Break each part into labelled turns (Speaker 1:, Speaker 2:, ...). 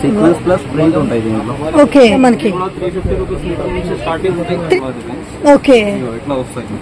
Speaker 1: Sequence plus print ఉంటాయి దీంట్లో
Speaker 2: okay మనకి
Speaker 1: త్రీ ఫిఫ్టీ రూపీస్ మీటర్ నుంచి స్టార్టింగ్ ఉంటాయి
Speaker 2: ఓకే
Speaker 1: ఇట్లా వస్తాయి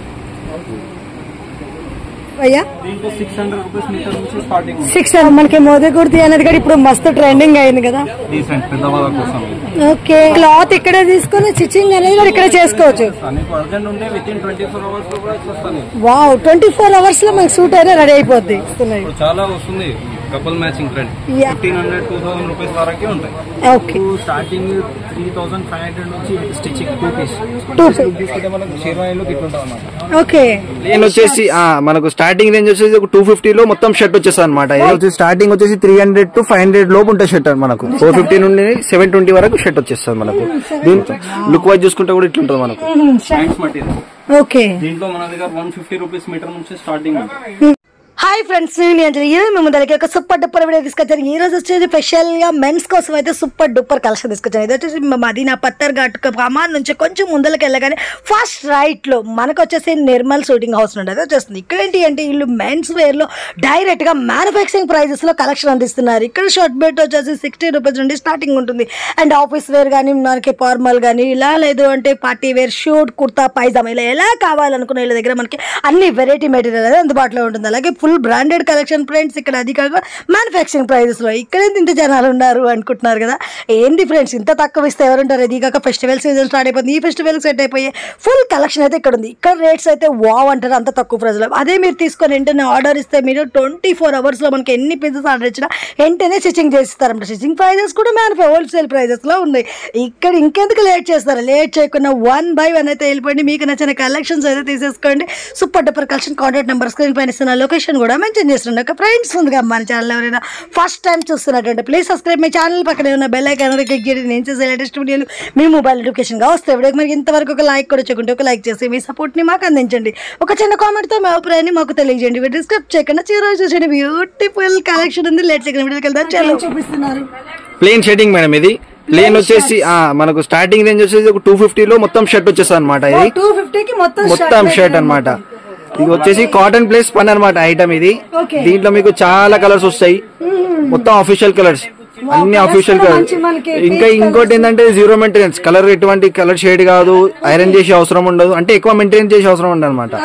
Speaker 2: అయ్యా
Speaker 1: దీంట్లో సిక్స్ హండ్రెడ్ రూపీస్ మీటర్ నుంచి స్టార్టింగ్ ఉంటుంది
Speaker 2: సిక్స్ మనకి మోదీ కుర్తి అనేది కూడా ఇప్పుడు మస్తు ట్రెండింగ్ అయింది కదా
Speaker 1: డీసెంట్ పెద్దవాళ్ళ కోసం
Speaker 2: ఓకే క్లాత్ ఇక్కడే తీసుకొని స్టిచ్చింగ్ అనేది కూడా ఇక్కడే చేసుకోవచ్చు
Speaker 1: నీకు అర్జెంట్ ఉంటే within twenty four hours లో కూడా వస్తాను
Speaker 2: వావ్ ట్వంటీ ఫోర్ అవర్స్ లో మనకి సూట్ అయినా రెడీ అయిపోద్ది
Speaker 1: ఇప్పుడు చాలా వస్తుంది couple matching trend
Speaker 2: Yeah.
Speaker 1: Fifteen hundred two thousand rupees వరకే ఉంటాయి
Speaker 2: okay
Speaker 1: starting three thousand five hundred నుంచి స్టిచ్చింగ్ టూ పీస్
Speaker 2: టూ
Speaker 1: తీసుకుంటే మనకు షేర్వాయిన్లో ఇట్లుంటుంది అన్నమాట
Speaker 2: ఓకే
Speaker 3: ప్లేన్ వచ్చేసి ఆ, మనకు స్టార్టింగ్ రేంజ్ వచ్చేసి ఒక టూ ఫిఫ్టీ లో మొత్తం షర్ట్ వచ్చేస్తుంది అనమాట ఇది వచ్చేసి స్టార్టింగ్ వచ్చేసి three hundred to five hundred లోపు ఉంటాయి షర్ట్ మనకు ఫోర్ ఫిఫ్టీ నుండి సెవెన్ ట్వంటీ వరకు షర్ట్ వచ్చేస్తుంది మనకు దీంతో లుక్ వైజ్ చూసుకుంటే కూడా ఇట్లుంటుంది మనకు
Speaker 1: సైన్స్ మటీరియల్
Speaker 2: ఓకే
Speaker 1: దీంట్లో మన దగ్గర వన్ ఫిఫ్టీ రూపీస్ మీటర్ నుంచి స్టార్టింగ్ ఉంటుంది
Speaker 2: హాయ్ ఫ్రెండ్స్ నేను అంజలి ఈ రోజు మేము దగ్గరికి ఒక సూపర్ డూపర్ వీడియో తీసుకొచ్చాను ఈ రోజు వచ్చేసి స్పెషల్ గా మెన్స్ కోసం అయితే సూపర్ డూపర్ కలెక్షన్ తీసుకొచ్చాను ఇది వచ్చేసి మదీనా పత్తర్ ఘాట్ కమాన్ నుంచి కొంచెం ముందరికి వెళ్ళగానే ఫస్ట్ రైట్ లో మనకు వచ్చేసి నిర్మల్ షూటింగ్ హౌస్ నుండి అయితే వచ్చేస్తుంది ఇక్కడ ఏంటి అంటే వీళ్ళు మెన్స్ వేర్ లో డైరెక్ట్ గా మ్యానుఫాక్చరింగ్ ప్రైజెస్ లో కలెక్షన్ అందిస్తున్నారు ఇక్కడ షర్ట్ బెట్ వచ్చేసి సిక్స్టీ రూపీస్ నుండి స్టార్టింగ్ ఉంటుంది అండ్ ఆఫీస్ వేర్ కానీ మనకి ఫార్మల్ కానీ ఇలా లేదు అంటే party wear suit kurta pyjama ఇలా ఎలా కావాలనుకున్న వీళ్ళ దగ్గర మనకి అన్ని వెరైటీ మెటీరియల్ అనేది అందుబాటులో ఉంటుంది అలాగే ఫుల్ బ్రాండెడ్ కలెక్షన్ ఫ్రెండ్స్ ఇక్కడ అది కాక మ్యానుఫ్యాక్చరింగ్ ప్రైజెస్ లో ఇక్కడ ఇంత జనాలు ఉన్నారు అనుకుంటున్నారు కదా ఏంది ఫ్రెండ్స్ ఇంత తక్కువ ఇస్తే ఎవరుంటారు ఇది కాక ఫెస్టివల్ సీజన్ స్టార్ట్ అయిపోతుంది ఈ ఫెస్టివల్ సెట్ అయిపోయి ఫుల్ కలెక్షన్ అయితే ఇక్కడ ఉంది ఇక్కడ రేట్స్ అయితే వావ్ అంటారు అంత తక్కువ ప్రైస్ లో అదే మీరు తీసుకొని వెంటనే ఆర్డర్ ఇస్తే మీరు ట్వంటీ ఫోర్ అవర్స్ లో మనకి ఎన్ని పీసెస్ ఆర్డర్ ఇచ్చినా వెంటనే స్టిచ్చింగ్ చేస్తారంట స్టిచ్చింగ్ ప్రైజెస్ కూడా మ్యానుఫ్యా హోల్సేల్ ప్రైజెస్ లో ఉన్నాయి ఇక్కడ ఇంకెందుకు లేట్ చేస్తారు లేట్ చేయకుండా వన్ బై వన్ అయితే వెళ్ళిపోండి మీకు నచ్చిన కలెక్షన్స్ అయితే తీసేసుకోండి super duper collection contact number screen పైన ఇస్తున్న లొకేషన్ కూడా మెన్షన్ చేస్తుండే ఒక ఫ్రెండ్స్ ఉందిగా మన ఛానల్ ఎవరైనా ఫస్ట్ టైం చూస్తున్నట్టు ప్లీజ్ సబ్స్క్రైబ్ మై ఛానల్ పక్కనే ఉన్న బెల్ ఐకాన్ క్లిక్ చేయండి నేను చేసే లేటెస్ట్ వీడియోలు మీ మొబైల్ నోటిఫికేషన్ గా వస్తాయి వీడియోకి మరి ఇంతవరకు ఒక లైక్ కూడా చెక్కుంటే ఒక లైక్ చేసి మీ సపోర్ట్ ని మాకు అందించండి ఒక చిన్న కామెంట్ తో మీ అభిప్రాయాన్ని మాకు తెలియజేయండి వీడియో స్క్రిప్ట్ చేయకుండా చివరి చూసండి బ్యూటిఫుల్ కలెక్షన్ ఉంది లేట్ చేయకుండా వీడియోకి వెళ్దాం చాలా చూపిస్తున్నారు
Speaker 3: ప్లేన్ షర్టింగ్ మేడం ఇది ప్లేన్ వచ్చేసి ఆ, మనకు స్టార్టింగ్ రేంజ్ వచ్చేసి ఒక టూ ఫిఫ్టీ లో మొత్తం షర్ట్ వచ్చేస్తుంది అనమాట ఇది
Speaker 2: టూ ఫిఫ్టీకి మొత్తం
Speaker 3: మొత్తం షర్ట్ అన్నమాట ఇది వచ్చేసి కాటన్ ప్లేస్ పని అనమాట ఐటమ్ ఇది
Speaker 2: Okay.
Speaker 3: దీంట్లో మీకు చాలా కలర్స్ వస్తాయి మొత్తం అఫీషియల్ కలర్స్ అన్ని
Speaker 2: colours
Speaker 3: అఫీషియల్
Speaker 2: కూడా
Speaker 3: కలర్
Speaker 2: మంచి మనకి
Speaker 3: ఇంకా
Speaker 2: peach
Speaker 3: ఇంకోటి ఏంటంటే జీరో మెయింటెనెన్స్ కలర్ ఎటువంటి కలర్ షేడ్ కాదు ఐరన్ చేసే అవసరం ఉండదు అంటే ఎక్కువ మెయింటైన్ చేసే అవసరం ఉండదు అనమాట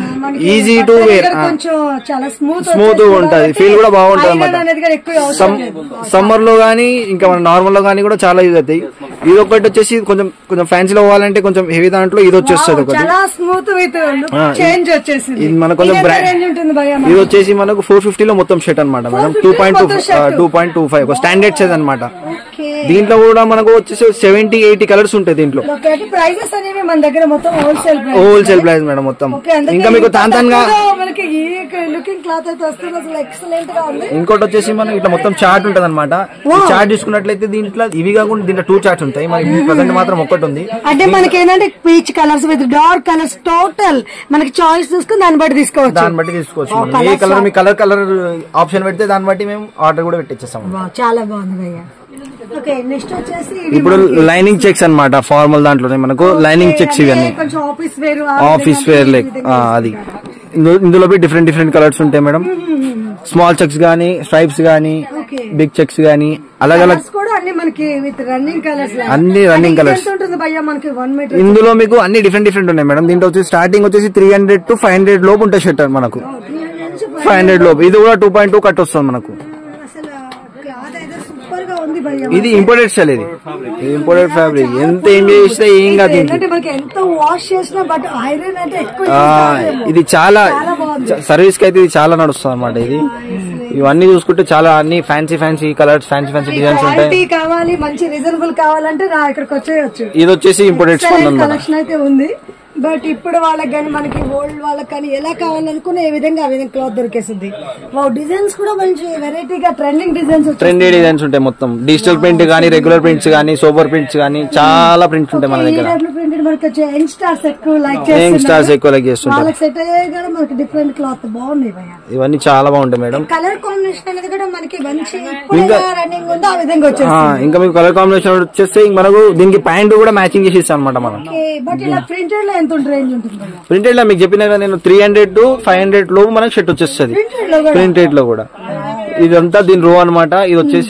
Speaker 3: ఈజీ టు వేర్
Speaker 2: కొంచెం చాలా స్మూత్
Speaker 3: స్మూత్ ఉంటది ఫీల్ కూడా బాగుంటది
Speaker 2: అనేది కూడా
Speaker 3: అనమాట
Speaker 2: ఎక్కువ అవసరం లేదు.
Speaker 3: సమ్మర్ లో గానీ ఇంకా మన నార్మల్ లో గానీ కూడా చాలా యూజ్ అవుతాయి ఇది ఒకటి వచ్చేసి కొంచెం కొంచెం ఫ్యాన్సీలో పోవాలంటే కొంచెం హెవీ దాంట్లో ఇది వచ్చేస్తుంది ఒకటి
Speaker 2: చాలా స్మూత్ విత్
Speaker 3: ఆ,
Speaker 2: చేంజ్ వచ్చేసింది
Speaker 3: ఇది మన కొంచెం
Speaker 2: ఇది ఎంత
Speaker 3: బ్రా-
Speaker 2: range ఉంటుంది భయ్యా
Speaker 3: ఇది వచ్చేసి మనకు ఫోర్ ఫిఫ్టీ లో మొత్తం షర్ట్ అనమాట మేడం
Speaker 2: 450
Speaker 3: టూ పాయింట్ టూ
Speaker 2: మొత్తం shirt.
Speaker 3: Two point two five standard size అనమాట
Speaker 2: ఓకే
Speaker 3: దీంట్లో కూడా మనకు వచ్చేసి సెవెంటీ ఎయిటీ కలర్స్ ఉంటాయి దీంట్లో
Speaker 2: ప్రైజెస్ అనేవి మన దగ్గర మొత్తం wholesale price
Speaker 3: wholesale price madam మొత్తం
Speaker 2: ఓకే అందుకే
Speaker 3: ఇంకా మీకు
Speaker 2: ఇంత
Speaker 3: తాంతాన్ గా
Speaker 2: తక్కువలో మనకి ఈ లుకింగ్ క్లాత్ అయితే వస్తుంది అసలు ఎక్సలెంట్ గా ఉంది
Speaker 3: ఇంకోటి వచ్చేసి మనం ఇట్లా మొత్తం చార్ట్ ఉంటది అనమాట చార్ట్ చూసుకున్నట్లయితే దీంట్లో ఇవి కాకుండా దీంట్లో టూ చార్ట్స్ ఉంటాయి మరి ప్రజెంట్ మాత్రం ఒక్కటి ఉంది
Speaker 2: అంటే మనకి ఏంటంటే peach colours with dark colours total మనకి చాయిస్ చూసుకుని దాన్ని బట్టి తీసుకోవచ్చు
Speaker 3: దాన్ని బట్టి తీసుకోవచ్చు మనం. ఏ కలర్ మీ కలర్ కలర్ ఆప్షన్ పెడితే దాన్ని బట్టి మేము ఆర్డర్ కూడా పెట్టించేస్తాం
Speaker 2: వావ్, చాలా బాగుంది భయ్య ఓకే నెక్స్ట్ వచ్చేసి ఇది
Speaker 3: ఇప్పుడు లైనింగ్ చెక్స్ అన్నమాట ఫార్మల్ దాంట్లోనే మనకు లైనింగ్ చెక్స్
Speaker 2: అంటే
Speaker 3: ఇవన్నీ
Speaker 2: కొంచెం ఆఫీస్ వేరు
Speaker 3: ఆఫీస్ వేర్ లైక్ అది ఇందు- ఇందులో డిఫరెంట్ డిఫరెంట్ కలర్స్ ఉంటాయి మేడం స్మాల్ చెక్స్ గానీ స్ట్రైప్స్ గానీ
Speaker 2: ఓకే
Speaker 3: బిగ్ చెక్స్ గానీ అలాగ్ అలాగ్
Speaker 2: కలర్స్ కూడా అన్ని మనకి విత్ రన్నింగ్ కలర్స్
Speaker 3: అన్ని running colours.
Speaker 2: ఎంత ఉంటుంది భయ్య మనకి వన్ మీటర్
Speaker 3: ఇందులో మీకు అన్ని డిఫరెంట్ డిఫరెంట్ ఉన్నాయి మేడం దీంట్లో వచ్చి స్టార్టింగ్ వచ్చేసి three hundred to five hundred లోపు ఉంటాయి షర్ట్ మనకు ఫైవ్ హండ్రెడ్ లోపు ఇది కూడా టూ పాయింట్ టూ కట్ వస్తుంది మనకు
Speaker 2: అసలు క్లాత్ అయితే సూపర్ గా ఉంది భయ్య
Speaker 3: ఇది ఇంపోర్టెడ్ స్టైల్ ఇది ఇంపోర్టెడ్ ఫ్యాబ్రిక్ ఎంత ఏం చేస్తే ఏం కాదు దీనికి
Speaker 2: ఏంటంటే మనకి ఎంత వాష్ చేసినా బట్ ఐరన్ అంటే ఎక్కువ
Speaker 3: ఆ, ఇది చాలా
Speaker 2: చాలా బాగుంది.
Speaker 3: సర్వీస్ కి అయితే ఇది చాలా నడుస్తుంది అనమాట ఇది ఇవన్నీ చూసుకుంటే చాలా అన్ని fancy fancy colours fancy fancy designs ఉంటాయి
Speaker 2: క్వాలిటీ కావాలి మంచి రీజనబుల్ కావాలంటే నా ఇక్కడికి వచ్చేయచ్చు
Speaker 3: ఇది వచ్చేసి ఇంపోర్టెడ్ స్పన్ అనమాట
Speaker 2: కలెక్షన్ అయితే ఉంది బట్ ఇప్పుడు వాళ్ళకి కానీ మనకి ఓల్డ్ వాళ్ళకి కానీ ఎలా కావాలనుకున్న ఏ విధంగా ఆ విధంగా క్లాత్ దొరికేసింది వా డిజైన్స్ కూడా మంచి వెరైటీగా ట్రెండింగ్ డిజైన్స్
Speaker 3: ట్రెండీ డిజైన్స్ ఉంటాయి మొత్తం డిజిటల్ ప్రింట్ కానీ రెగ్యులర్ ప్రింట్స్ కానీ సూపర్ ప్రింట్స్ కానీ చాలా ప్రింట్స్ ఉంటాయి మన దగ్గర
Speaker 2: ప్రింటెడ్ మనకి వచ్చే యంగ్ స్టార్స్ ఎక్కువ లైక్
Speaker 3: యంగ్ స్టార్స్ ఎక్కువ లైక్ చేస్తుంటారు
Speaker 2: వాళ్ళకి సెట్ అయ్యే కూడా మనకి డిఫరెంట్ క్లాత్ బాగున్నాయి భయ్య
Speaker 3: ఇవన్నీ చాలా బాగుంటాయి మేడం
Speaker 2: కలర్ కాంబినేషన్ అనేది కూడా మనకి మంచి ఇప్పుడు ఎలా రన్నింగ్ ఉందో ఆ విధంగా వచ్చేసి
Speaker 3: ఆ, ఇంకా మీకు కలర్ కాంబినేషన్ వచ్చేస్తే ఇంక మనకు దీనికి ప్యాంట్ కూడా మ్యాచింగ్ చేసి ఇస్తాం అనమాట మనం
Speaker 2: బట్ ఇలా ప్రింటెడ్ లో ఎంత ఉంటుంది రేంజ్ ఉంటుంది భయ్య
Speaker 3: ప్రింటెడ్ లో మీకు చెప్పిన కదా నేను three hundred to five hundred లోపు మనకు షర్ట్ వచ్చేస్తుంది
Speaker 2: ప్రింటెడ్ లో కూడా
Speaker 3: ప్రింటెడ్ లో కూడా ఇదంతా దీని రో అన్నమాట ఇది వచ్చేసి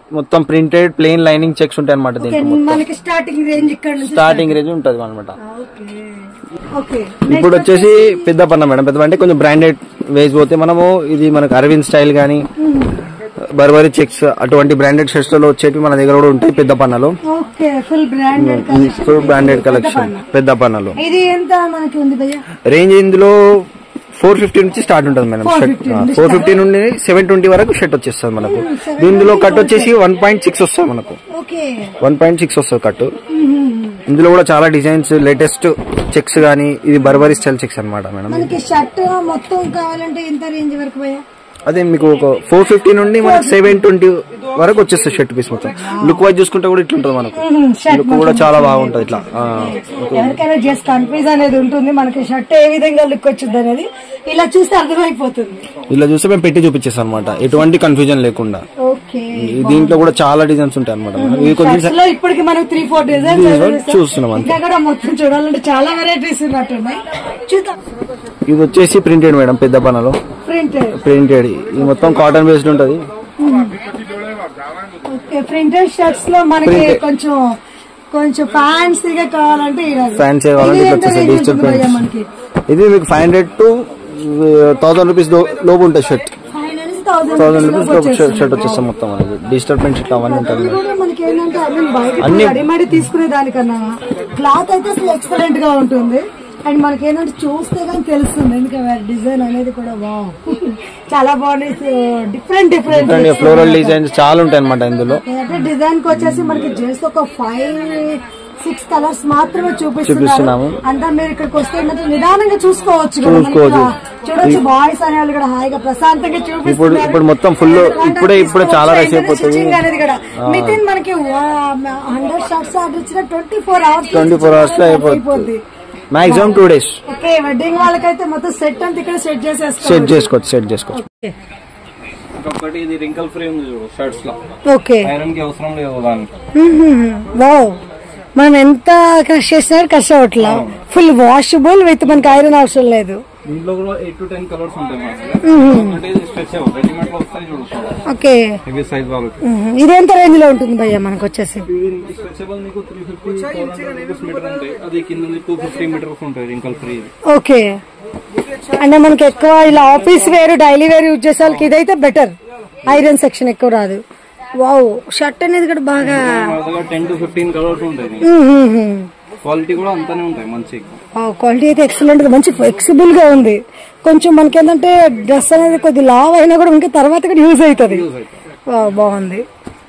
Speaker 3: మొత్తం ప్రింటెడ్ ప్లెయిన్ లైనింగ్ చెక్స్ ఉంటాయి అనమాట దీంట్లో మొత్తం.
Speaker 2: మనకి స్టార్టింగ్ రేంజ్ ఇక్కడ నుంచి
Speaker 3: స్టార్టింగ్ రేంజ్ ఉంటది అనమాట
Speaker 2: ఓకే ఓకే
Speaker 3: ఇప్పుడు వచ్చేసి పెద్ద పన్న మేడం పెద్ద అంటే కొంచెం బ్రాండెడ్ వేస్ పోతే మనము ఇది మనకు అరవింద్ స్టైల్ గానీ బర్బరీ చెక్స్ అటువంటి బ్రాండెడ్ షర్ట్స్ లో వచ్చేవి మన దగ్గర కూడా ఉంటాయి పెద్ద పన్నలు
Speaker 2: okay full branded
Speaker 3: full branded collection పెద్ద పన్నలు
Speaker 2: ఇది ఎంత మనకి ఉంది భయ్య
Speaker 3: రేంజ్ ఇందులో ఫోర్ ఫిఫ్టీ నుంచి స్టార్ట్ ఉంటుంది మేడం షర్ట్
Speaker 2: 450 నుంచి
Speaker 3: ఫోర్ ఫిఫ్టీ నుండి సెవెన్ ట్వంటీ వరకు షర్ట్ వచ్చేస్తుంది మనకు దీనిలో కట్ వచ్చేసి వన్ పాయింట్ సిక్స్ వస్తుంది మనకు
Speaker 2: ఓకే
Speaker 3: వన్ పాయింట్ సిక్స్ వస్తుంది కట్ ఇందులో కూడా చాలా డిజైన్స్ లేటెస్ట్ చెక్స్ గానీ ఇది బర్బరీ స్టైల్ చెక్స్ అన్నమాట మేడం
Speaker 2: మనకి షర్ట్ మొత్తం కావాలంటే ఎంత రేంజ్ వరకు భయ్య
Speaker 3: అదే మీకు ఒక ఫోర్ ఫిఫ్టీ నుండి మనకి సెవెన్ ట్వంటీ వరకు వచ్చేస్తుంది షర్ట్ పీస్ మొత్తం లుక్ వైజ్ చూసుకుంటే కూడా ఇట్లా ఉంటుంది మనకు
Speaker 2: షర్ట్
Speaker 3: లుక్ కూడా చాలా బాగుంటుంది ఇట్లా ఆ.
Speaker 2: ఎవరికైనా జస్ట్ కన్ఫ్యూజ్ అనేది ఉంటుంది మనకి షర్ట్ ఏ విధంగా లుక్ వచ్చింది అనేది ఇలా చూస్తే అర్థమైపోతుంది
Speaker 3: ఇలా చూస్తే మేము పెట్టి చూపించేస్తాం అనమాట ఎటువంటి కన్ఫ్యూజన్ లేకుండా
Speaker 2: ఓకే
Speaker 3: ఈ దీంట్లో కూడా చాలా డిజైన్స్ ఉంటాయి అనమాట ఇవి కొంచెం
Speaker 2: షర్ట్స్ లో ఇప్పటికి మనకు త్రీ ఫోర్ డిజైన్స్
Speaker 3: Designs చూస్తున్నాం అంతే.
Speaker 2: ఇంకా కూడా మొత్తం చూడాలంటే చాలా వెరైటీస్ ఉన్నట్టున్నాయి చూద్దాం
Speaker 3: ఇది వచ్చేసి ప్రింటెడ్ మేడం పెద్ద పనలో
Speaker 2: ప్రింటెడ్
Speaker 3: ప్రింటెడ్ ఇది మొత్తం కాటన్ బేస్డ్ ఉంటది
Speaker 2: ఓకే ప్రింటెడ్ షర్ట్స్ లో మనకి
Speaker 3: Printed.
Speaker 2: కొంచెం కొంచెం ఫ్యాన్సీగా కావాలంటే ఈ రకం.
Speaker 3: ఫ్యాన్సీ కావాలంటే
Speaker 2: ఇది
Speaker 3: ఇట్లా
Speaker 2: ఎంత
Speaker 3: వచ్చేసి
Speaker 2: range
Speaker 3: డిజిటల్
Speaker 2: ఉంటుంది భయ్యా
Speaker 3: ప్రింట్స్
Speaker 2: మనకి
Speaker 3: ఇది మీకు five hundred to thousand rupees లోపు ఉంటుంది షర్ట్
Speaker 2: ఫైవ్ నుంచి థౌసండ్
Speaker 3: థౌసండ్ రూపీస్ లోపు షర్ట్ వచ్చేస్తాం మొత్తం మనకి డిజిటల్ ప్రింట్స్ ఇట్లా అవన్నీ ఉంటాయి
Speaker 2: ఇది కూడా మనకి ఏంటంటే ఐ మీన్ బయట
Speaker 3: అన్ని-
Speaker 2: రెడీమేడ్ తీసుకునే దానికన్నా క్లాత్ అయితే అసలు ఎక్సలెంట్ గా ఉంటుంది అండ్ మనకి ఏంటంటే చూస్తే కానీ తెలుస్తుంది ఎందుకంటే డిజైన్ అనేది కూడా వావ్ చాలా బాగుంది డిఫరెంట్ డిఫరెంట్
Speaker 3: ఫ్లోరల్ డిజైన్స్ చాలా ఉంటాయి అనమాట ఇందులో
Speaker 2: అంటే డిజైన్ కి వచ్చేసి మనకి జస్ట్ ఒక ఫైవ్ సిక్స్ కలర్స్ మాత్రమే చూపిస్తున్నారు
Speaker 3: చూపిస్తున్నాము.
Speaker 2: అంటే మీరు ఇక్కడికి వస్తే ఏంటంటే నిదానంగా చూసుకోవచ్చు కదా. మనకి
Speaker 3: చూసుకోవచ్చు.
Speaker 2: ఇక్కడ చూడొచ్చు బాయ్స్ అనే వాళ్ళు కూడా హాయిగా ప్రశాంతంగా చూపిస్తున్నారు
Speaker 3: ఇప్పుడు- ఇప్పుడు మొత్తం full- ఇప్పుడే ఇప్పుడే చాలా రష్ అయిపోతుంది.
Speaker 2: స్టిచ్చింగ్ అనేది కూడా మితిన్ మనకి హండ్రెడ్ షర్ట్స్ ఆర్డర్ ఇచ్చిన ట్వంటీ ఫోర్ అవర్స్
Speaker 3: 24 hours లో అయిపోతుంది. Maximum two days
Speaker 2: okay wedding వాళ్ళకైతే మొత్తం సెట్ అంతా ఇక్కడ సెట్ చేసేస్తారు
Speaker 3: సెట్ చేసుకోవచ్చు సెట్ చేసుకోవచ్చు
Speaker 1: ఇంకొకటి ఇది రింకల్ ఫ్రీ ఉంది చూడు షర్ట్స్ లో
Speaker 2: ఓకే
Speaker 1: ఐరన్ కి అవసరం లేదు దానికి
Speaker 2: వావ్ మనం ఎంత క్రష్ చేసినా క్రష్ అవట్లా ఫుల్ వాషబుల్ విత్ మనకి ఐరన్ అవసరం లేదు
Speaker 1: దీంట్లో కూడా ఎయిట్ టు టెన్ కలర్స్ ఉంటాయి మనకి అంటే ఇది స్ట్రెచబుల్ రెడీమేడ్ లో వస్తాయి చూడు
Speaker 2: ఓకే
Speaker 1: హెవీ సైజ్ వాళ్ళకి
Speaker 2: ఇది ఎంత రేంజ్ లో ఉంటుంది భయ్య మనకు వచ్చేసి
Speaker 1: ఇది స్ట్రెచబుల్ నీకు three fifty four hundred rupees meter ఉంటాయి అది కింద టూ ఫిఫ్టీ మీటర్స్ ఉంటాయి రింకల్ ఫ్రీ ఇది
Speaker 2: ఓకే అంటే మనకి ఎక్కువ ఇలా ఆఫీస్ వేరు డైలీ వేర్ యూజ్ చేసే వాళ్ళకి ఇదైతే బెటర్ ఐరన్ సెక్షన్ ఎక్కువ రాదు వావ్ షర్ట్ అనేది కూడా బాగా
Speaker 1: మన దగ్గర టెన్ టు ఫిఫ్టీన్ కలర్స్ ఉంటాయి క్వాలిటీ కూడా అంతానే ఉంటాయి మంచి
Speaker 2: క్వాలిటీ అయితే ఎక్సలెంట్ మంచి ఫ్లెక్సిబుల్ గా ఉంది కొంచెం మనకి ఏంటంటే డ్రెస్ అనేది కొద్ది లావ్ అయినా కూడా ఇంకా తర్వాత కూడా యూజ్ అవుతుంది వావ్, బాగుంది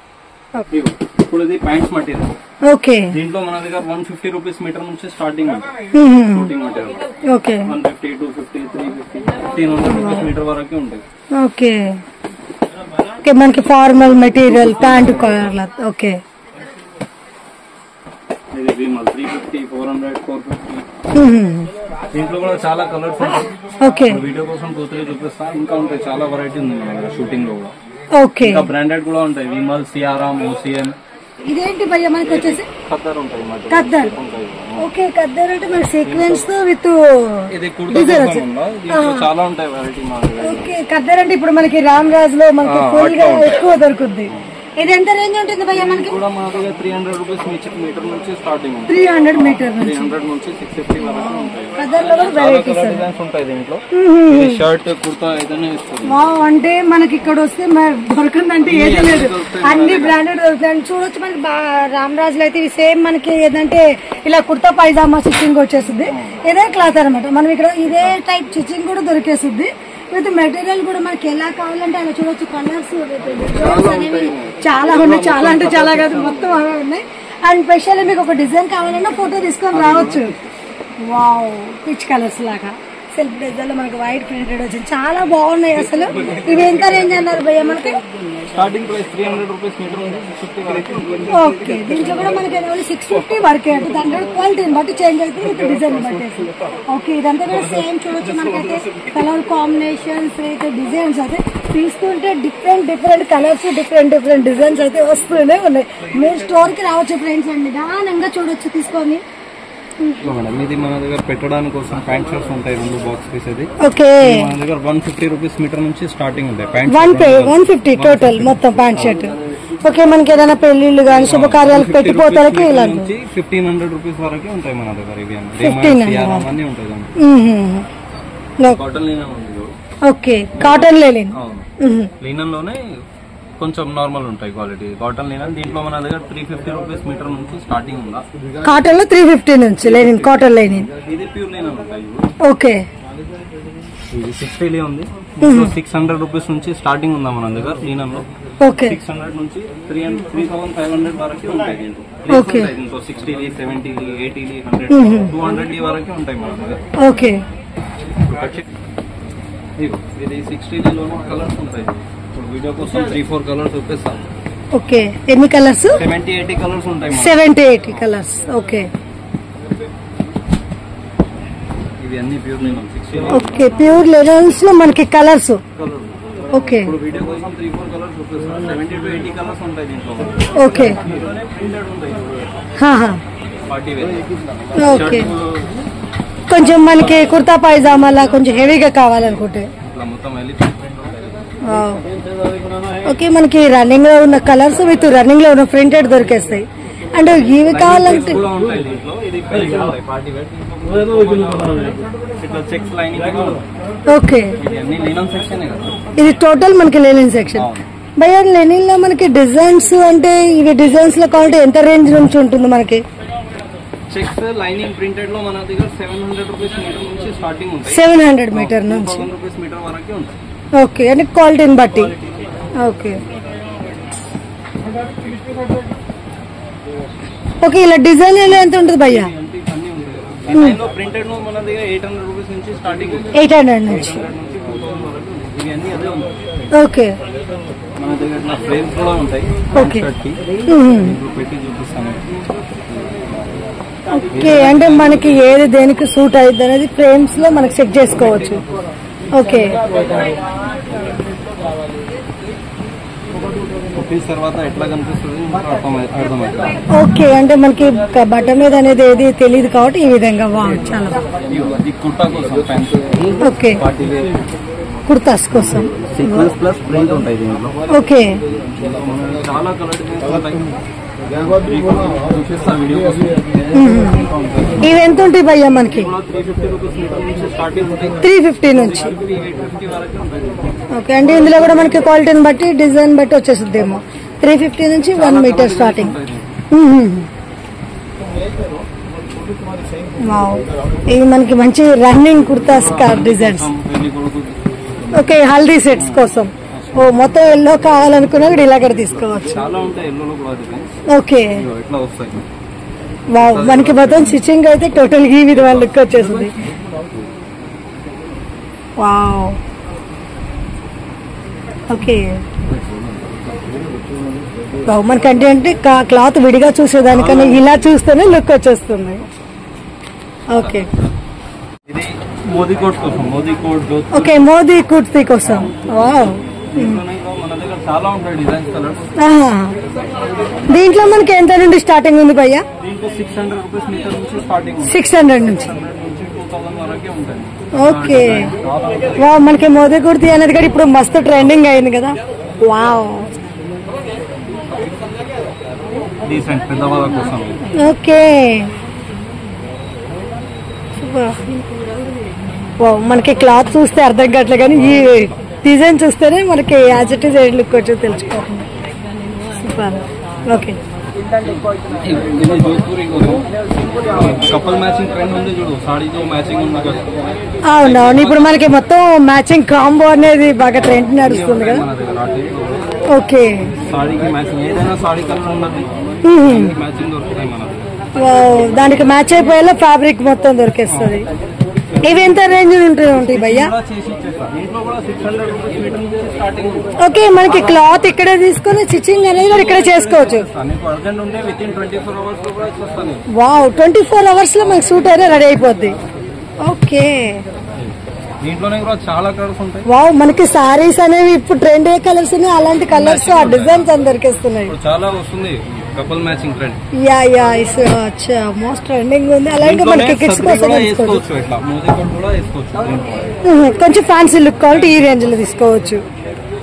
Speaker 1: ఇప్పుడు ఇది ప్యాంట్స్ మెటీరియల్
Speaker 2: ఓకే
Speaker 1: దీంట్లో మన దగ్గర వన్ ఫిఫ్టీ రూపీస్ మీటర్ నుంచి స్టార్టింగ్ ఉంటుంది suiting material
Speaker 2: okay
Speaker 1: one fifty two fifty three fifty fifteen hundred rupees meter వరకు ఉంటాయి
Speaker 2: ఓకే ఓకే మనకి ఫార్మల్ మెటీరియల్ ప్యాంట్ ఓకే
Speaker 1: ఇది Vimal three fifty four hundred four fifty దీంట్లో కూడా చాలా కలర్స్ ఉంటాయి
Speaker 2: ఓకే
Speaker 1: వీడియో కోసం టూ త్రీ చూపిస్తా ఇంకా ఉంటాయి చాలా వెరైటీ ఉంది మన దగ్గర షూటింగ్ లో కూడా
Speaker 2: ఓకే
Speaker 1: ఇంకా బ్రాండెడ్ కూడా ఉంటాయి విమల్ సిఆర్ఆమ్ ఓసిఎన్
Speaker 2: ఇదేంటి భయ్య మనకి వచ్చేసి
Speaker 1: ఖద్దర్ ఉంటాయి మాట
Speaker 2: కద్దర్ ఓకే కద్దర్ అంటే మన సీక్వెన్స్ తో విత్
Speaker 1: ఇది కుర్తా కోసం ఉందా దీంట్లో చాలా ఉంటాయి వెరైటీ మా దగ్గర
Speaker 2: ఓకే కద్దర్ అంటే ఇప్పుడు మనకి రామ్ రాజ్ లో మనకి ఫుల్ గా ఎక్కువ దొరుకుద్ది ఇది ఎంత రేంజ్ ఉంటుంది భయ్య మనకి
Speaker 1: కూడా మన దగ్గర త్రీ హండ్రెడ్ రూపీస్ మీటర్ నుంచి స్టార్టింగ్ ఉంటుంది
Speaker 2: three hundred meter
Speaker 1: three hundred నుంచి సిక్స్ ఫిఫ్టీ వరకు ఉంటాయి
Speaker 2: కద్దర్ లో కూడా
Speaker 1: చాలా
Speaker 2: వెరైటీస్
Speaker 1: కలర్ డిజైన్స్ ఉంటాయి దీంట్లో ఇది షర్ట్ కుర్తా ఏదైనా ఇస్తుంది
Speaker 2: వావ్ అంటే మనకి ఇక్కడ వస్తే మరి దొరకందంటే ఏదీ లేదు అన్ని బ్రాండెడ్ దొరుకుతాయి అండ్ చూడొచ్చు మనకి బా- రామ్ రాజ్ లో అయితే ఇవి సేమ్ మనకి ఏదంటే ఇలా కుర్తా పైజామా స్టిచ్చింగ్ వచ్చేస్తుంది ఇదే క్లాత్ అనమాట మనం ఇక్కడ ఇదే టైప్ స్టిచ్చింగ్ కూడా దొరికేస్తుంది విత్ మెటీరియల్ కూడా మనకి ఎలా కావాలంటే అలా చూడొచ్చు కలర్స్ అనేవి చాలా ఉన్నాయి చాలా అంటే చాలా కాదు మొత్తం అవే ఉన్నాయి అండ్ స్పెషల్ మీకు ఒక డిజైన్ కావాలన్నా ఫోటో తీసుకొని రావచ్చు వావ్ పిచ్ కలర్స్ లాగా సెల్ఫ్ డిజైన్ లో మనకి వైట్ ప్రింటెడ్ వచ్చింది చాలా బాగున్నాయి అసలు ఇవి ఎంత రేంజ్ అన్నారు భయ్య మనకి
Speaker 1: starting price three hundred rupees meter ఉంది సిక్స్ ఫిఫ్టీ వరకు
Speaker 2: ఓకే దీంట్లో కూడా మనకి సిక్స్ ఫిఫ్టీ వరకే అంటే దాంట్లో క్వాలిటీని బట్టి చేంజ్ అవుతుంది విత్ డిజైన్ బట్టి ఓకే ఇదంతా కూడా సేమ్ చూడొచ్చు మనకైతే కలర్ కాంబినేషన్స్ అయితే డిజైన్స్ అయితే తీసుకుంటే different different colours different different designs అయితే వస్తూనే ఉన్నాయి మీరు స్టోర్ కి రావచ్చు ఫ్రెండ్స్ అండి నిదానంగా చూడొచ్చు తీసుకొని
Speaker 1: మేడం ఇది మన దగ్గర పెట్టడానికి కోసం ప్యాంట్ షర్ట్స్ ఉంటాయి రెండు బాక్స్ పీస్ అది
Speaker 2: ఓకే
Speaker 1: మన దగ్గర వన్ ఫిఫ్టీ రూపీస్ మీటర్ నుంచి స్టార్టింగ్ ఉంటాయి ప్యాంట్
Speaker 2: వన్ పే వన్ ఫిఫ్టీ టోటల్ మొత్తం ప్యాంట్ షర్ట్ ఓకే మనకి ఏదైనా పెళ్లిళ్ళు కానీ శుభకార్యాలకు పెట్టిపోతాలకి ఇలా
Speaker 1: నుంచి ఫిఫ్టీన్ హండ్రెడ్ రూపీస్ వరకే ఉంటాయి మన దగ్గర ఇవి అన్ని
Speaker 2: 1500.
Speaker 1: రేమాండ్స్, అన్నీ ఉంటాయి దాంట్లో.
Speaker 2: మ్మ్. లో-
Speaker 1: కాటన్ లీనన్ ఉంది చూడు.
Speaker 2: ఓకే కాటన్ లేలేను
Speaker 1: అవును లీనన్ లోనే కొంచెం నార్మల్ ఉంటాయి క్వాలిటీ కాటన్ లీనన్ దీంట్లో మన దగ్గర త్రీ ఫిఫ్టీ రూపీస్ మీటర్ నుంచి స్టార్టింగ్ ఉందా
Speaker 2: కాటన్ లో త్రీ ఫిఫ్టీ నుంచి లేనిన్ కాటన్ లేనిన్
Speaker 1: ఇది ప్యూర్ లీనన్ ఉంటాయి
Speaker 2: ఓకే
Speaker 1: ఇది సిక్స్టీ లీ ఉంది సిక్స్ హండ్రెడ్ రూపీస్ నుంచి స్టార్టింగ్ ఉందా మన దగ్గర లీనన్ లో
Speaker 2: ఓకే
Speaker 1: సిక్స్ హండ్రెడ్ నుంచి three three thousand five hundred వరకు ఉంటాయి దీంట్లో
Speaker 2: Okay.
Speaker 1: దీంట్లో sixty lea seventy lea eighty lea hundred two hundred lea వరకు ఉంటాయి మన దగ్గర
Speaker 2: ఓకే
Speaker 1: ఇప్పుడు కట్ చే- ఇదిగో, ఇది సిక్స్టీ లీలోనే కలర్స్ ఉంటాయి ఇప్పుడు వీడియో కోసం త్రీ ఫోర్ కలర్స్ చూపిస్తాను
Speaker 2: ఓకే ఎన్ని కలర్స్
Speaker 1: సెవెంటీ ఎయిటీ కలర్స్ ఉంటాయి మన
Speaker 2: సెవెంటీ ఎయిటీ కలర్స్ ఓకే
Speaker 1: ఇవి అన్ని ప్యూర్ నేను సిక్స్టీ
Speaker 2: ఓకే ప్యూర్ లెనన్స్ లో మనకి కలర్స్
Speaker 1: కలర్
Speaker 2: ఓకే
Speaker 1: ఇప్పుడు వీడియో కోసం త్రీ ఫోర్ కలర్స్ చూపిస్తాను సెవెంటీ టు ఎయిటీ కలర్స్ ఉంటాయి దీంట్లో
Speaker 2: ఓకే
Speaker 1: దీంట్లోనే ప్రింటెడ్ ఉంటాయి
Speaker 2: హాహా.
Speaker 1: పార్టీ వేర్
Speaker 2: ఓకే
Speaker 1: షర్ట్
Speaker 2: కొంచెం మనకి కుర్తా పైజామాలా కొంచెం హెవీగా కావాలనుకుంటే
Speaker 1: ఇట్లా మొత్తం వెళ్ళి ప్రింట్ ఉంటాయి
Speaker 2: వావ్. ఓకే మనకి రన్నింగ్ లో ఉన్న కలర్స్ విత్ రన్నింగ్ లో ఉన్న ప్రింటెడ్ దొరికేస్తాయి అండ్ ఇవి కావాలంటే
Speaker 1: కూడా ఉంటాయి దీంట్లో ఇది కలిసి ఉంటాయి పార్టీ వేర్ ఇట్లా చెక్స్ లైనింగ్
Speaker 2: ఓకే
Speaker 1: ఇది అన్ని లీనన్ సెక్షన్ కదా
Speaker 2: ఇది టోటల్ మనకి లెనిన్ సెక్షన్
Speaker 1: అవును.
Speaker 2: భయ లెనిన్ లో మనకి డిజైన్స్ అంటే ఇవి డిజైన్స్ లో కావాలంటే ఎంత రేంజ్ నుంచి ఉంటుంది మనకి
Speaker 1: చెక్స్ లైనింగ్ ప్రింటెడ్ లో మన దగ్గర సెవెన్ హండ్రెడ్ రూపీస్ మీటర్ నుంచి స్టార్టింగ్ ఉంటాయి
Speaker 2: సెవెన్ హండ్రెడ్ మీటర్ నుంచి
Speaker 1: థౌసండ్ రూపీస్ మీటర్ వరకే ఉంటాయి
Speaker 2: ఓకే అంటే క్వాలిటీని బట్టి ఓకే ఓకే ఇలా డిజైన్ ఎంత ఉంటుంది భయ్యా
Speaker 1: అంటే ఇవన్నీ ఉంటాయి డిజైన్ లో ప్రింటెడ్ లో మన దగ్గర ఎయిట్ హండ్రెడ్ రూపీస్ నుంచి స్టార్టింగ్ ఉంటుంది
Speaker 2: ఎయిట్ హండ్రెడ్ నుంచి
Speaker 1: హండ్రెడ్ నుంచి టూ థౌసండ్ వరకు ఉంటాయి. ఇవి అన్ని అదే ఉంటాయి
Speaker 2: ఓకే
Speaker 1: మన దగ్గర ఇట్లా ఫ్రేమ్స్ కూడా ఉంటాయి
Speaker 2: Okay.
Speaker 1: షర్ట్ కి
Speaker 2: మ్మ్.
Speaker 1: ఇప్పుడు పెట్టి చూపిస్తాను
Speaker 2: ఓకే అంటే మనకి ఏది దేనికి సూట్ అయ్యిద్ది అనేది ఫ్రేమ్స్ లో మనకి చెక్ చేసుకోవచ్చు ఓకే
Speaker 1: కుట్టిన తర్వాత ఎట్లా కనిపిస్తుంది మీకు అర్థమై అర్థమవుతుంది
Speaker 2: ఓకే అంటే మనకి క- బట్ట మీద అనేది ఏది తెలియదు కాబట్టి ఈ విధంగా బాగుంది చాలా బాగుంది.
Speaker 1: ఇదిగో, అది కుర్తా కోసం fans
Speaker 2: okay
Speaker 1: party wear
Speaker 2: kurtas కోసం
Speaker 1: సీక్వెన్స్ ప్లస్ ప్రింట్ ఉంటాయి దీంట్లో
Speaker 2: ఓకే
Speaker 1: చాలా కలర్ ఉంటాయి చూపిస్తా వీడియో కోసం
Speaker 2: ఇవి ఎంత ఉంటాయి భయ్యా మనకి
Speaker 1: త్రీ ఫిఫ్టీ రూపీస్ మీటర్ నుంచి స్టార్టింగ్ ఉంటాయి
Speaker 2: త్రీ ఫిఫ్టీ నుంచి
Speaker 1: ఎయిట్ ఫిఫ్టీ వరకు ఉంటాయి
Speaker 2: ఓకే అంటే ఇందులో కూడా మనకి క్వాలిటీని బట్టి డిజైన్ బట్టి వచ్చేస్తుందేమో త్రీ ఫిఫ్టీ నుంచి వన్ మీటర్ స్టార్టింగ్ వావ్ ఇవి మనకి మంచి రన్నింగ్ కుర్తాస్ డిజైన్స్
Speaker 1: పెళ్లి కొడుకు
Speaker 2: ఓకే హల్దీ సెట్స్ కోసం ఓ మొత్తం ఎల్లో కావాలనుకున్నా కూడా ఇలా కూడా తీసుకోవచ్చు
Speaker 1: చాలా ఉంటాయి ఎల్లోలో కూడా డిజైన్స్
Speaker 2: ఓకే
Speaker 1: ఇదిగో ఇట్లా వస్తాయి
Speaker 2: వావ్ మనకి మొత్తం స్టిచ్చింగ్ అయితే టోటల్ ఈ విధంగా లుక్ వచ్చేసింది వావ్ ఓకే వావ్ మనకంటే అంటే క్లాత్ విడిగా చూసేదానికన్నా ఇలా చూస్తేనే లుక్ వచ్చేస్తుంది ఓకే
Speaker 1: ఇది మోదీ కోట్ కోసం మోదీ కోట్ జోత్
Speaker 2: ఓకే మోదీ కుర్తీ కోసం వావ్
Speaker 1: దీంట్లోనే ఇంకా మన దగ్గర చాలా ఉంటాయి డిజైన్స్ కలర్స్
Speaker 2: ఆహా. దీంట్లో మనకి ఎంత నుండి స్టార్టింగ్ ఉంది భయ్యా
Speaker 1: దీంట్లో సిక్స్ హండ్రెడ్ రూపీస్ మీటర్ నుంచి స్టార్టింగ్ ఉంది
Speaker 2: సిక్స్ హండ్రెడ్ నుంచి
Speaker 1: హండ్రెడ్ నుంచి టూ థౌసండ్ వరకే ఉంటాయి
Speaker 2: ఓకే వావ్ మనకి మోదీ కుర్తీ అనేది కూడా ఇప్పుడు మస్తు ట్రెండింగ్ అయింది కదా వావ్
Speaker 1: డీసెంట్ పెద్దవాళ్ళ కోసం ఇది.
Speaker 2: Okay super. వావ్ మనకి క్లాత్ చూస్తే అర్థం కావట్లే కానీ ఈ డిజైన్ చూస్తేనే మనకి యాజ్ ఇట్ ఈస్ లుక్ వచ్చి తెలుసుకోవాలి సూపర్ ఓకే
Speaker 1: ఇది జోధ్పూరి కపల్ మ్యాచింగ్ ట్రెండ్ ఉంది చూడు సాడీతో మ్యాచింగ్ ఉంది కదా
Speaker 2: అవునవును ఇప్పుడు మనకి మొత్తం మ్యాచింగ్ కాంబో అనేది బాగా ట్రెండ్ నడుస్తుంది కదా
Speaker 1: మన దగ్గర ఆ type లో కూడా
Speaker 2: ఓకే
Speaker 1: సాడీకి మ్యాచింగ్ ఏదైనా సాడీ కలర్ ఉన్నది మ్యాచింగ్ దొరుకుతాయి మన దగ్గర
Speaker 2: వావ్, దానికి మ్యాచ్ అయిపోయేలా ఫ్యాబ్రిక్ మొత్తం దొరికేస్తుంది ఇవి ఎంత రేంజ్ ఉంటాయి ఉంటాయి భయ్యా
Speaker 1: కూడా చేసి ఇచ్చేస్తా దీంట్లో కూడా సిక్స్ హండ్రెడ్ రూపీస్ మీటర్ నుంచి స్టార్టింగ్ ఉంది
Speaker 2: ఓకే మనకి క్లాత్ ఇక్కడే తీసుకొని స్టిచ్చింగ్ అనేది కూడా ఇక్కడే చేసుకోవచ్చు
Speaker 1: నీకు అర్జెంట్ ఉంటే within twenty four hours లో కూడా ఇచ్చేస్తాను
Speaker 2: వావ్ ట్వంటీ ఫోర్ అవర్స్ లో మనకి సూట్ అయినా రెడీ అయిపోద్ది ఓకే
Speaker 1: దీంట్లోనే కూడా చాలా కలర్స్ ఉంటాయి
Speaker 2: వావ్ మనకి సారీస్ అనేవి ఇప్పుడు ట్రెండ్ ఏ కలర్స్ ఉన్నాయి అలాంటి కలర్స్ ఆ డిజైన్స్ అని దొరికేస్తున్నాయి
Speaker 1: ఇప్పుడు చాలా వస్తుంది couple matching trend
Speaker 2: yeah yeah is most trending ఉంది అలాగే మనకి కిడ్స్ కోసం
Speaker 1: కూడా
Speaker 2: తీసుకోవచ్చు
Speaker 1: వేసుకోవచ్చు ఇట్లా మోదీ కోట్ కూడా వేసుకోవచ్చు దీంట్లో
Speaker 2: ఉహు, కొంచెం ఫ్యాన్సీ లుక్ కావాలంటే ఈ రేంజ్ లో తీసుకోవచ్చు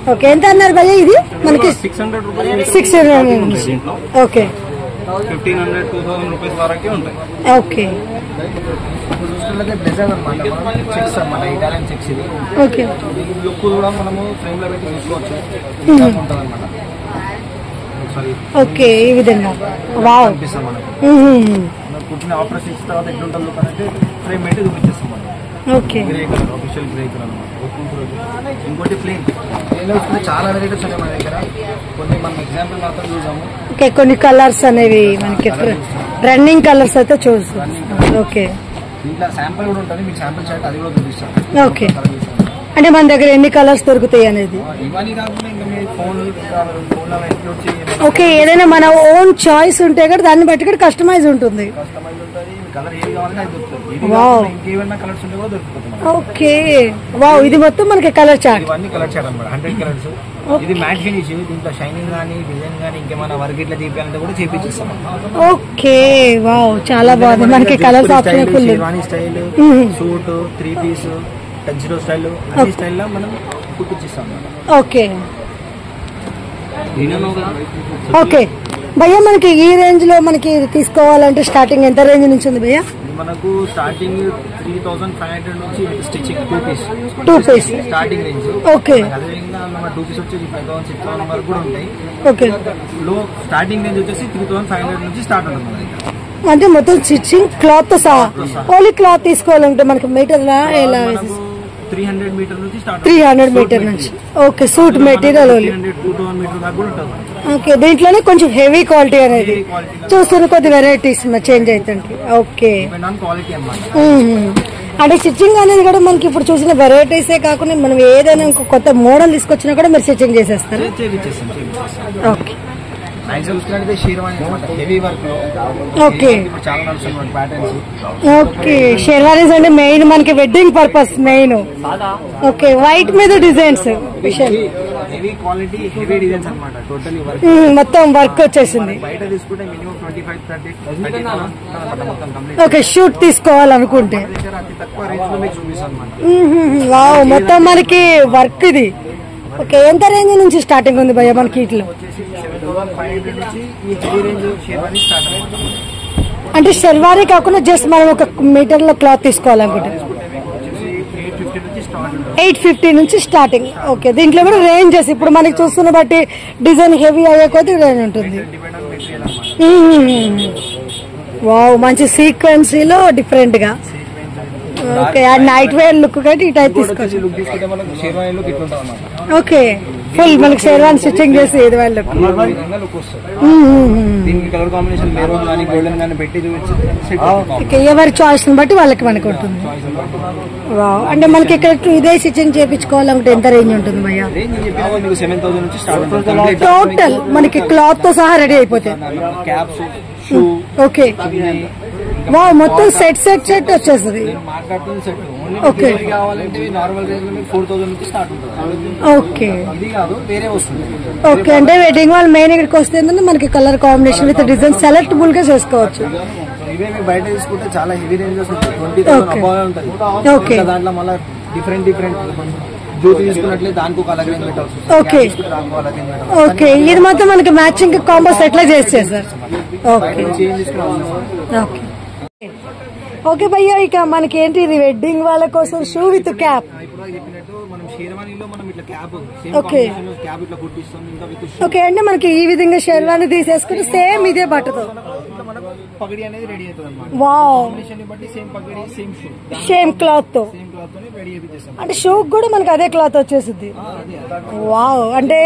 Speaker 2: ఓకే ఎంత అన్నారు భయ్య ఇది మనకి
Speaker 1: six hundred rupees
Speaker 2: six hundred
Speaker 1: దీంట్లో
Speaker 2: okay
Speaker 1: fifteen hundred two thousand rupees వరకే ఉంటాయి
Speaker 2: ఓకే
Speaker 3: చూసుకున్నట్లయితే బ్లెజర్ అనమాట చెక్స్ అనమాట ఇటాలియన్ చెక్స్ ఇది
Speaker 2: ఓకే
Speaker 3: లుక్ కూడా మనము ఫ్రేమ్ లో పెట్టి చూసుకోవచ్చు ఉంటుంది అనమాట ఒకసారి
Speaker 2: ఓకే ఈ విధంగా వావ్
Speaker 3: కనిపిస్తాం మనకు
Speaker 2: మ్మ్.
Speaker 3: మనం కుట్టిన ఆఫర్ సిక్స్ తర్వాత ఎట్లుంటుంది లుక్ అంటే ఫ్రేమ్ పెట్టి చూపించేస్తాం మనం
Speaker 2: okay
Speaker 3: grey colour official grey colour అనమాట ఇంకోటి ప్లేన్ ప్లేన్ వస్తుంది చాలా వెరైటీస్ ఉన్నాయి మన దగ్గర కొన్ని మనం ఎగ్జాంపుల్ మాత్రం చూసాము
Speaker 2: ఓకే కొన్ని కలర్స్ అనేవి మనకి రన్నింగ్ కలర్స్ అయితే చూస్తాం ఓకే
Speaker 3: దీంట్లో శాంపుల్ కూడా ఉంటుంది మీకు శాంపుల్ చార్ట్ అది కూడా చూపిస్తాం
Speaker 2: ఓకే అంటే మన దగ్గర ఎన్ని కలర్స్ దొరుకుతాయి అనేది
Speaker 3: ఇవన్నీ కాకుండా ఇంకా మీ ఫోన్ ఫోన్లో ఎక్స్ప్లోర్ చేయండి
Speaker 2: ఓకే ఏదైనా మన ఓన్ చాయిస్ ఉంటే కూడా దాన్ని బట్టి కూడా కస్టమైజ్ ఉంటుంది
Speaker 3: కస్టమైజ్ ఉంటుంది మీ కలర్ ఏది కావాలంటే అది దొరుకుతుంది ఇది
Speaker 2: Wow.
Speaker 3: కాకుండా ఇంకేమైనా కలర్స్ ఉంటే కూడా దొరుకుతుంది మనకి.
Speaker 2: ఓకే వావ్ ఇది మొత్తం మనకి కలర్ చార్ట్
Speaker 3: ఇవన్నీ కలర్ చార్ట్ అనమాట హండ్రెడ్ కలర్స్ ఇది మ్యాట్ ఫినిష్ దీంట్లో షైనింగ్ కానీ డిజైన్ కానీ ఇంకేమైనా వర్క్ ఇట్లా చేయాలంటే కూడా చేపించేస్తాం
Speaker 2: ఓకే వావ్ చాలా బాగుంది మనకి colours option full
Speaker 3: sherwani style
Speaker 2: Mhm.
Speaker 3: Suit three piece టచ్లో స్టైల్ అన్ని స్టైల్లో మనం కుట్టిస్తాం అన్నమాట
Speaker 2: ఓకే
Speaker 1: దీనిలో
Speaker 2: ఓకే భయ్య మనకి ఈ రేంజ్ లో మనకి ఇది తీసుకోవాలంటే స్టార్టింగ్ ఎంత రేంజ్ నుంచి ఉంది భయ్య
Speaker 3: ఇది మనకు starting three thousand five hundred నుంచి stitching two piece
Speaker 2: two piece
Speaker 3: starting range
Speaker 2: okay
Speaker 3: అదేవిధంగా మన టూ పీస్ వచ్చేసి ఫైవ్ థౌసండ్ సిక్స్ థౌసండ్ వరకు కూడా ఉంటాయి
Speaker 2: ఓకే
Speaker 3: లో స్టార్టింగ్ రేంజ్ వచ్చేసి త్రీ థౌసండ్ ఫైవ్ హండ్రెడ్ నుంచి స్టార్ట్ ఉంటుంది మన దగ్గర
Speaker 2: అంటే మొత్తం స్టిచ్చింగ్ క్లాత్ తో సహా ఓన్లీ క్లాత్ తీసుకోవాలంటే మనకి మీటర్ లా ఎలా
Speaker 3: త్రీ హండ్రెడ్ మీటర్ నుంచి స్టార్ట్
Speaker 2: త్రీ హండ్రెడ్ మీటర్ నుంచి okay suit material
Speaker 3: three
Speaker 2: only
Speaker 3: hundred two thousand metre దాకా కూడా ఉంటుంది
Speaker 2: ఓకే దీంట్లోనే కొంచెం హెవీ క్వాలిటీ అనేది
Speaker 3: Heavy quality
Speaker 2: చూస్తున్న కొద్ది వెరైటీస్ చేంజ్ అవుతుంది ఓకే
Speaker 3: డిపెండ్ ఆన్ క్వాలిటీ అనమాట
Speaker 2: మ్మ్. అంటే స్టిచ్చింగ్ అనేది కూడా మనకి ఇప్పుడు చూసిన వెరైటీసే కాకుండా మనం ఏదైనా ఇంకో కొత్త మోడల్ తీసుకొచ్చినా కూడా మీరు స్టిచ్చింగ్ చేసేస్తారు
Speaker 3: చేపించేస్తాం చేపించేస్తాం
Speaker 2: ఓకే
Speaker 3: మ్యాక్సిమం చూసుకున్నట్లయితే షీర్వాణి అనమాట హెవీ వర్క్ లో
Speaker 2: ఓకే
Speaker 3: ఇప్పుడు చాలా నడుస్తుంది ప్యాటర్న్స్
Speaker 2: ఓకే షెర్వానీస్ అంటే మెయిన్ మనకి wedding purpose main okay white మీద designs
Speaker 3: heavy quality heavy designs అనమాట టోటలీ వర్క్
Speaker 2: మొత్తం వర్క్ వచ్చేసింది
Speaker 3: బయట తీసుకుంటే minimum twenty five thirty thirty మొత్తం కంప్లీట్
Speaker 2: ఓకే షూట్ తీసుకోవాలనుకుంటే
Speaker 3: దగ్గర అతి తక్కువ రేంజ్ లో మీకు చూపిస్తాను అనమాట
Speaker 2: మ్మ్. వావ్ మొత్తం మనకి వర్క్ ఇది ఓకే ఎంత రేంజ్ నుంచి స్టార్టింగ్ ఉంది భయ్య మనకి ఇట్లా
Speaker 3: వచ్చేసి సెవెన్ థౌసండ్ ఫైవ్ హండ్రెడ్ నుంచి ఈ హెవీ రేంజ్ షేర్వాణి స్టార్ట్ అనమాట
Speaker 2: అంటే షెర్వారీ కాకుండా జస్ట్ మనం ఒక మీటర్ లో క్లాత్ తీసుకోవాలనుకుంటే
Speaker 3: వచ్చేసి ఎయిట్ ఫిఫ్టీ నుంచి స్టార్ట్ ఉంటుంది
Speaker 2: ఎయిట్ ఫిఫ్టీ నుంచి స్టార్టింగ్ ఓకే దీంట్లో కూడా రేంజెస్ ఇప్పుడు మనకి చూస్తున్న బట్టి డిజైన్ హెవీ అయ్యే కొద్ది రేంజ్ ఉంటుంది
Speaker 3: డిపెండ్ ఆన్ మెటీరియల్ అనమాట
Speaker 2: వావ్ మంచి సీక్వెన్సీలో డిఫరెంట్ గా ఓకే ఆ నైట్ వేర్ లుక్ కంటే ఈ టైప్ తీసుకోవచ్చు
Speaker 3: వచ్చేసి లుక్ తీసుకుంటే మనకు షేర్వాణి లుక్ ఇట్లా ఉంటుంది అనమాట
Speaker 2: ఓకే ఫుల్ మనకి షేర్వాన్ స్టిచ్చింగ్ చేసి ఇది వాళ్ళ లుక్
Speaker 3: ఈ విధంగా లుక్ వస్తుంది దీనికి కలర్ కాంబినేషన్ మెరూన్ కానీ గోల్డెన్ కానీ పెట్టి చూపించి సెట్
Speaker 2: ఓకే ఎవరి చాయిస్ బట్టి వాళ్ళకి మనకి ఉంటుంది వావ్ అంటే మనకి ఇక్కడ ఇదే స్టిచ్చింగ్ చేయించుకోవాలంటే ఎంత రేంజ్ ఉంటుంది భయ్య
Speaker 3: రేంజ్ చెప్పినా మీకు సెవెన్ థౌసండ్ నుంచి స్టార్ట్ ఉంటుంది
Speaker 2: టోటల్ మనకి క్లాత్ తో సహా రెడీ అయిపోతాయి
Speaker 3: క్యాప్స్ షూ
Speaker 2: ఓకే వావ్ మొత్తం సెట్ సెట్ సెట్ వచ్చేస్తుంది
Speaker 3: మాట్లాడుతుంది సెట్ ఓన్లీ
Speaker 2: Okay.
Speaker 3: ఇవి కావాలంటే నార్మల్ రేంజ్ లో మీకు ఫోర్ థౌసండ్ నుంచి స్టార్ట్ ఉంటుంది
Speaker 2: ఓకే
Speaker 3: ఇది కాదు వేరే వస్తుంది
Speaker 2: ఓకే అంటే వెడ్డింగ్ వాళ్ళు మెయిన్ ఇక్కడికి వస్తే ఏంటంటే మనకి colour combination with design selectable గా చేసుకోవచ్చు
Speaker 3: ఇవే మీకు బయట తీసుకుంటే చాలా హెవీ రేంజెస్ ఉంటాయి ట్వంటీ థౌసండ్
Speaker 2: Okay.
Speaker 3: అబ్బాయి ఉంటుంది
Speaker 2: Okay.
Speaker 3: ఇంకా దాంట్లో మళ్ళీ డిఫరెంట్ డిఫరెంట్ జ్యోతి తీసుకున్నట్లే దానికి ఒక అలాగే రేంజ్ పెట్టాల్సి వస్తుంది.
Speaker 2: Okay.
Speaker 3: Cap తీసుకుంటే దానికి ఒక అలాగే రేంజ్ పెట్టాల్సి
Speaker 2: ఓకే ఇది మొత్తం మనకి మ్యాచింగ్ కాంబోస్ ఎట్లా చేస్తారు సార్ ఓకే
Speaker 3: వస్తుంది. చేంజ్ తీసుకురావాలి
Speaker 2: ఓకే ఓకే భయ్య ఇక మనకి ఏంటి ఇది వెడ్డింగ్ వాళ్ళ కోసం షూ విత్ క్యాప్
Speaker 3: ఇప్పుడు అది చెప్పినట్టు మనం షేర్వానీలో మనం ఇట్లా cap same
Speaker 2: Okay.
Speaker 3: Combination cap ఇట్లా కుట్టిస్తాం ఇంకా విత్
Speaker 2: ఓకే అంటే మనకి ఈ విధంగా షెర్వాని తీసేసుకుని సేమ్ ఇదే బట్టతో
Speaker 3: ఇట్లా మనకు పగడి అనేది రెడీ అవుతుంది అనమాట
Speaker 2: వావ్
Speaker 3: కాంబినేషన్ బట్టి సేమ్ పగడి సేమ్ షూ
Speaker 2: సేమ్ క్లాత్ తో
Speaker 3: సేమ్ క్లాత్ తోనే రెడీ చేపిస్తాం
Speaker 2: అంటే షూ కూడా మనకి అదే క్లాత్ వచ్చేసింది వావ్ అంటే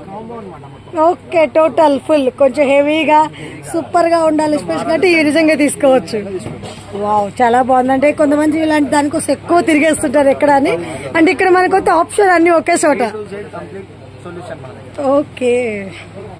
Speaker 2: ఓకే టోటల్ ఫుల్ కొంచెం హెవీగా సూపర్ గా ఉండాలి స్పెషల్ అంటే ఈ విధంగా తీసుకోవచ్చు వావ్ చాలా బాగుంది అంటే కొంతమంది ఇలాంటి దానికోసం ఎక్కువ తిరిగేస్తుంటారు ఎక్కడ అని అంటే ఇక్కడ మనకు ఆప్షన్ అన్ని ఒకే చోట
Speaker 3: కంప్లీట్ సొల్యూషన్ మన దగ్గర
Speaker 2: ఓకే